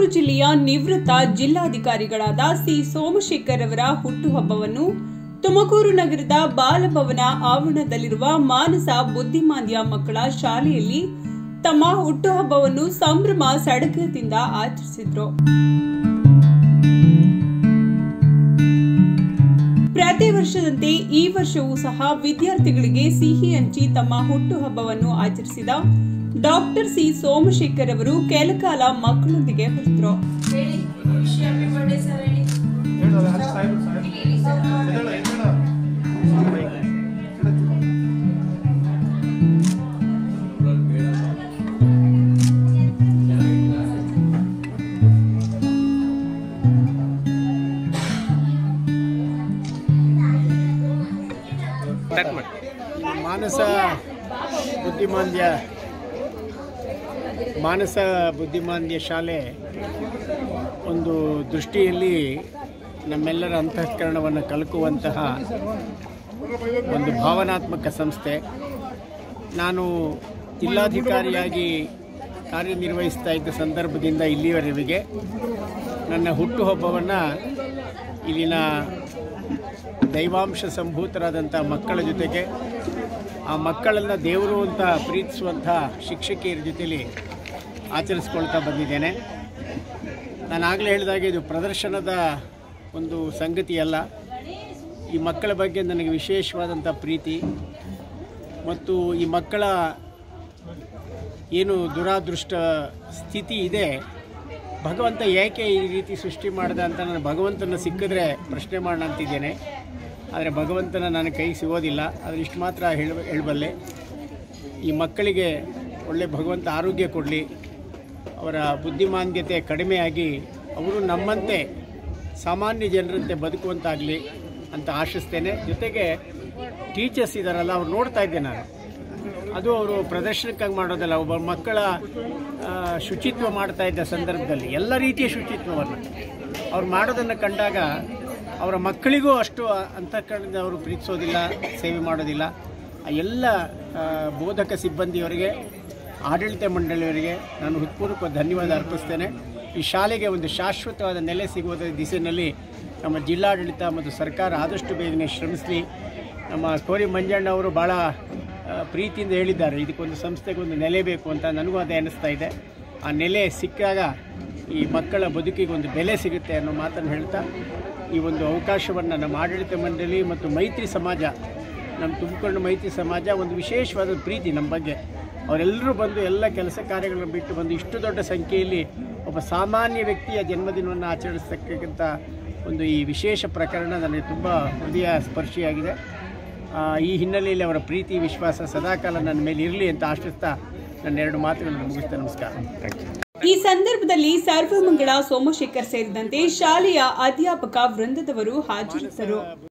ಜಿಲ್ಲೆಯ ನಿವೃತ್ತ ಜಿಲ್ಲಾಧಿಕಾರಿಗಳಾದ ಸಿ ಸೋಮಶೇಖರ್ ಅವರ ಹುಟ್ಟುಹಬ್ಬವನ್ನು ತುಮಕೂರು ನಗರದ ಬಾಲಭವನ ಆವರಣದಲ್ಲಿರುವ ಮಾನಸ ಬುದ್ಧಿಮಾಂದ್ಯ ಮಕ್ಕಳ ಶಾಲೆಯಲ್ಲಿ ತಮ್ಮ ಹುಟ್ಟುಹಬ್ಬವನ್ನು ಸಂಭ್ರಮ ಸಡಗರದಿಂದ ಆಚರಿಸಿದ್ರು ಪ್ರತಿ ವರ್ಷದಂತೆ ಈ ವರ್ಷವೂ ಸಹ ವಿದ್ಯಾರ್ಥಿಗಳಿಗೆ ಸಿಹಿ ಹಂಚಿ ತಮ್ಮ ಹುಟ್ಟುಹಬ್ಬವನ್ನು ಆಚರಿಸಿದ ಡಾಕ್ಟರ್ ಸಿ ಸೋಮಶೇಖರ್ ಅವರು ಕೆಲಕಾಲ ಮಕ್ಕಳೊಂದಿಗೆ ಹೊರತರು ಹೇಳಿ ಖುಷಿ ಹ್ಯಾಪಿ ಬರ್ಡೇ ಸರ್ ಹೇಳಿ ಮಾನಸ ಬುದ್ಧಿಮಾಂದ್ಯ ಮಾನಸ ಬುದ್ಧಿಮಾಂದ್ಯ ಶಾಲೆ ಒಂದು ದೃಷ್ಟಿಯಲ್ಲಿ ನಮ್ಮೆಲ್ಲರ ಅಂತಃಕರಣವನ್ನು ಕಲಕುವಂತಹ ಒಂದು ಭಾವನಾತ್ಮಕ ಸಂಸ್ಥೆ ನಾನು ಜಿಲ್ಲಾಧಿಕಾರಿಯಾಗಿ ಕಾರ್ಯನಿರ್ವಹಿಸ್ತಾ ಇದ್ದ ಸಂದರ್ಭದಿಂದ ಇಲ್ಲಿಯವರೆಗೆ ನನ್ನ ಹುಟ್ಟುಹಬ್ಬವನ್ನು ಇಲ್ಲಿನ ದೈವಾಂಶ ಸಂಭೂತರಾದಂಥ ಮಕ್ಕಳ ಜೊತೆಗೆ ಆ ಮಕ್ಕಳನ್ನು ದೇವರು ಅಂತ ಪ್ರೀತಿಸುವಂಥ ಶಿಕ್ಷಕಿಯರ ಜೊತೆಲಿ ಆಚರಿಸ್ಕೊಳ್ತಾ ಬಂದಿದ್ದೇನೆ ನಾನು ಆಗಲೇ ಹೇಳಿದಾಗೆ ಇದು ಪ್ರದರ್ಶನದ ಒಂದು ಸಂಗತಿಯಲ್ಲ ಈ ಮಕ್ಕಳ ಬಗ್ಗೆ ನನಗೆ ವಿಶೇಷವಾದಂಥ ಪ್ರೀತಿ ಮತ್ತು ಈ ಮಕ್ಕಳ ಏನು ದುರಾದೃಷ್ಟ ಸ್ಥಿತಿ ಇದೆ ಭಗವಂತ ಏಕೆ ಈ ರೀತಿ ಸೃಷ್ಟಿ ಮಾಡಿದ ಅಂತ ನಾನು ಭಗವಂತನ ಸಿಕ್ಕಿದ್ರೆ ಪ್ರಶ್ನೆ ಮಾಡೋಣ ಅಂತಿದ್ದೇನೆ ಆದರೆ ಭಗವಂತನ ನನ್ನ ಕೈಗೆ ಸಿಗೋದಿಲ್ಲ ಆದರೆ ಇಷ್ಟು ಮಾತ್ರ ಹೇಳ ಹೇಳಬಲ್ಲೆ ಈ ಮಕ್ಕಳಿಗೆ ಒಳ್ಳೆ ಭಗವಂತ ಆರೋಗ್ಯ ಕೊಡಲಿ ಅವರ ಬುದ್ಧಿಮಾಂದ್ಯತೆ ಕಡಿಮೆಯಾಗಿ ಅವರು ನಮ್ಮಂತೆ ಸಾಮಾನ್ಯ ಜನರಂತೆ ಬದುಕುವಂತಾಗಲಿ ಅಂತ ಆಶಿಸ್ತೇನೆ ಜೊತೆಗೆ ಟೀಚರ್ಸ್ ಇದ್ದಾರಲ್ಲ ಅವ್ರು ನೋಡ್ತಾ ಇದ್ದೆ ನಾನು ಅದು ಅವರು ಪ್ರದರ್ಶನಕ್ಕಾಗಿ ಮಾಡೋದಲ್ಲ ಒಬ್ಬ ಮಕ್ಕಳ ಆ, ಶುಚಿತ್ವ ಮಾಡ್ತಾ ಇದ್ದ ಸಂದರ್ಭದಲ್ಲಿ ಎಲ್ಲ ರೀತಿಯ ಶುಚಿತ್ವವನ್ನು ಅವ್ರು ಮಾಡೋದನ್ನು ಕಂಡಾಗ ಅವರ ಮಕ್ಕಳಿಗೂ ಅಷ್ಟು ಅಂತಃಕರಣದಿಂದ ಅವರು ಪ್ರೀತಿಸೋದಿಲ್ಲ ಸೇವೆ ಮಾಡೋದಿಲ್ಲ ಆ ಎಲ್ಲ ಆ, ಬೋಧಕ ಸಿಬ್ಬಂದಿಯವರಿಗೆ ಆಡಳಿತ ಮಂಡಳಿಯವರಿಗೆ ನಾನು ಹೃತ್ಪೂರ್ವಕ ಧನ್ಯವಾದ ಅರ್ಪಿಸ್ತೇನೆ ಈ ಶಾಲೆಗೆ ಒಂದು ಶಾಶ್ವತವಾದ ನೆಲೆ ಸಿಗುವ ದಿಸೆಯಲ್ಲಿ ನಮ್ಮ ಜಿಲ್ಲಾಡಳಿತ ಮತ್ತು ಸರ್ಕಾರ ಆದಷ್ಟು ಬೇಗನೆ ಶ್ರಮಿಸಲಿ ನಮ್ಮ ಕೋರಿ ಮಂಜಣ್ಣ ಅವರು ಭಾಳ ಆ, ಪ್ರೀತಿಯಿಂದ ಹೇಳಿದ್ದಾರೆ ಇದಕ್ಕೊಂದು ಸಂಸ್ಥೆಗೆ ಒಂದು ನೆಲೆ ಬೇಕು ಅಂತ ನನಗೂ ಅದೇ ಅನ್ನಿಸ್ತಾ ಇದೆ ಆ ನೆಲೆ ಸಿಕ್ಕಾಗ ಈ ಮಕ್ಕಳ ಬದುಕಿಗೆ ಒಂದು ಬೆಲೆ ಸಿಗುತ್ತೆ ಅನ್ನೋ ಮಾತನ್ನು ಹೇಳ್ತಾ ಈ ಒಂದು ಅವಕಾಶವನ್ನು ನಮ್ಮ ಆಡಳಿತ ಮಂಡಳಿ ಮತ್ತು ಮೈತ್ರಿ ಸಮಾಜ ನಮ್ಮ ತುಮಕೂರಿನ ಮೈತ್ರಿ ಸಮಾಜ ಒಂದು ವಿಶೇಷವಾದ ಪ್ರೀತಿ ನಮ್ಮ ಬಗ್ಗೆ ಅವರೆಲ್ಲರೂ ಬಂದು ಎಲ್ಲ ಕೆಲಸ ಕಾರ್ಯಗಳನ್ನು ಬಿಟ್ಟು ಬಂದು ಇಷ್ಟು ದೊಡ್ಡ ಸಂಖ್ಯೆಯಲ್ಲಿ ಒಬ್ಬ ಸಾಮಾನ್ಯ ವ್ಯಕ್ತಿಯ ಜನ್ಮದಿನವನ್ನು ಆಚರಿಸ್ತಕ್ಕಂಥ ಒಂದು ಈ ವಿಶೇಷ ಪ್ರಕರಣ ನನಗೆ ತುಂಬ ಹೃದಯ ಸ್ಪರ್ಶಿಯಾಗಿದೆ ಆ, ಈ ಹಿನ್ನೆಲೆಯಲ್ಲಿ ಅವರ ಪ್ರೀತಿ ವಿಶ್ವಾಸ ಸದಾಕಾಲ ನನ್ನ ಮೇಲೆ ಇರಲಿ ಅಂತ ಆಶಿಸ್ತಾ ನನ್ನ ಎರಡು ಮಾತುಗಳನ್ನು ಮುಗಿಸ್ತಾ ನಮಸ್ಕಾರ ಈ ಸಂದರ್ಭದಲ್ಲಿ ಸರ್ವಮಂಗಳ ಸೋಮಶೇಖರ್ ಸೇರಿದಂತೆ ಶಾಲೆಯ ಅಧ್ಯಾಪಕ ವೃಂದದವರು ಹಾಜರಿದ್ದರು